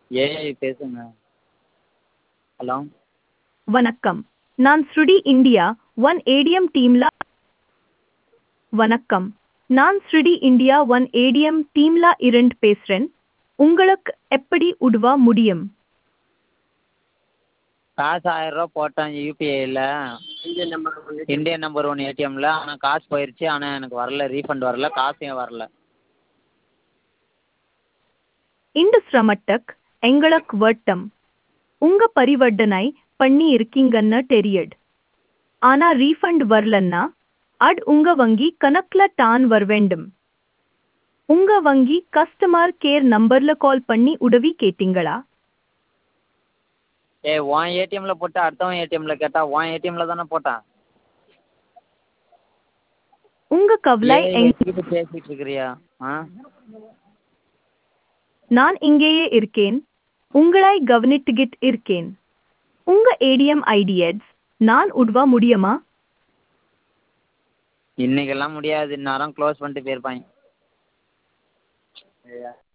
AI பேசுங்க hello வணக்கம் நான் ஸ்ருடி இந்தியா ஒன் ஏடிஎம் டீம்ல வணக்கம் நான் ஸ்ருடி இந்தியா ஒன் ஏடிஎம் டீம்ல இருந்து பேசுறேன் உங்களுக்கு எப்படி உதவ முடியும் காசு ஆயிரரூவா போட்டேன் யூபிஐயில் இந்தியன் நம்பர் ஒன் ஏடிஎம்மில் ஆனால் காசு போயிருச்சு ஆனால் எனக்கு வரல ரீஃபண்ட் வரல காசும் வரல இந்த சிரமத்துக்கு எங்களுக்கு வட்டம் உங்க பரிவர்த்தனை பண்ணி இருக்கீங்கன்னு தெரியுது ஆனா ரீஃபண்ட் வரலன்னா அது உங்க வங்கி கணக்குல தான் வர வேண்டும் உங்க வங்கி கஸ்டமர் கேர் நம்பர்ல கால் பண்ணி உதவி கேட்டீங்களா ஏய் உன் ஏடிஎம்மில் போட்டு அடுத்தவன் ஏடிஎம்மில் கேட்டால் உன் ஏடிஎம்மில் தானே போட்டேன் உங்க கவலை ஏஐ எங்க வச்சுக்கிட்டு பேசிகிட்டு இருக்கிறியா ஆ நான் இங்கேயே இருக்கேன் உங்களை கவனித்துக்கிட்டு இருக்கேன் உங்க ஏடிஎம் ஐடியட்ஸ் நான் உதவ முடியுமா இன்னைக்கெல்லாம் முடியாது இந்நேரம் க்ளோஸ் பண்ணிட்டு போயிருப்பாங்க